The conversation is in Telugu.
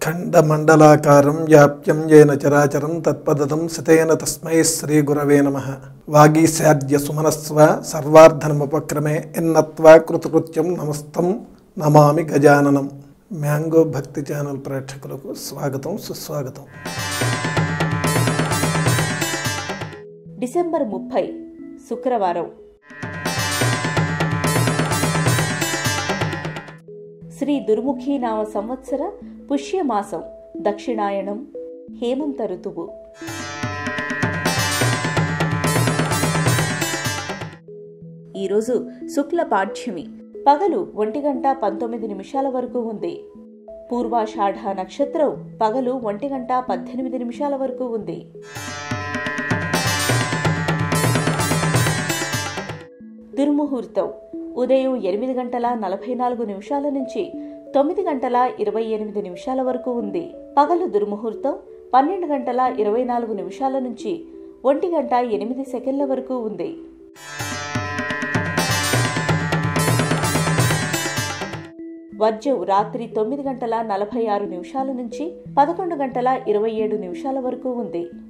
అఖండమండలాకారం వ్యాప్యం ఏన చరాచరం తత్పదం సితేన తస్మై శ్రీ గురవే నమ వాగీశాద్య సుమనస్వ సర్వార్ధనముపక్రమే ఎన్నత్వా కృతకృత్యం నమస్తం నమామి గజాననం మ్యాంగో భక్తి ఛానల్ ప్రేక్షకులకు స్వాగతం సుస్వాగతం డిసెంబర్ ముప్పై శుక్రవారం శ్రీ దుర్ముఖీనామ సంవత్సర పుష్యమాసం దక్షిణాయనం హేమంత ఋతువు ఈరోజు శుక్ల పాఠ్యమి పగలు ఒంటి గంట పంతొమ్మిది నిమిషాల వరకు ఉంది పూర్వాషాఢ నక్షత్రం పగలు ఒంటి గంట పద్దెనిమిది నిమిషాల వరకు ఉంది దుర్ముహూర్తం ఉదయం ఎనిమిది గంటల నలభై నాలుగు నిమిషాల నుంచి తొమ్మిది గంటల ఇరవై ఎనిమిది నిమిషాల వరకు ఉంది పగలు దుర్ముహూర్తం పన్నెండు గంటల ఇరవై నాలుగు నిమిషాల నుంచి ఒంటి గంట ఎనిమిది సెకండ్ల వరకు ఉంది వర్జం రాత్రి తొమ్మిది గంటల నలభై ఆరు నిమిషాల నుంచి పదకొండు గంటల ఇరవై ఏడు నిమిషాల వరకు ఉంది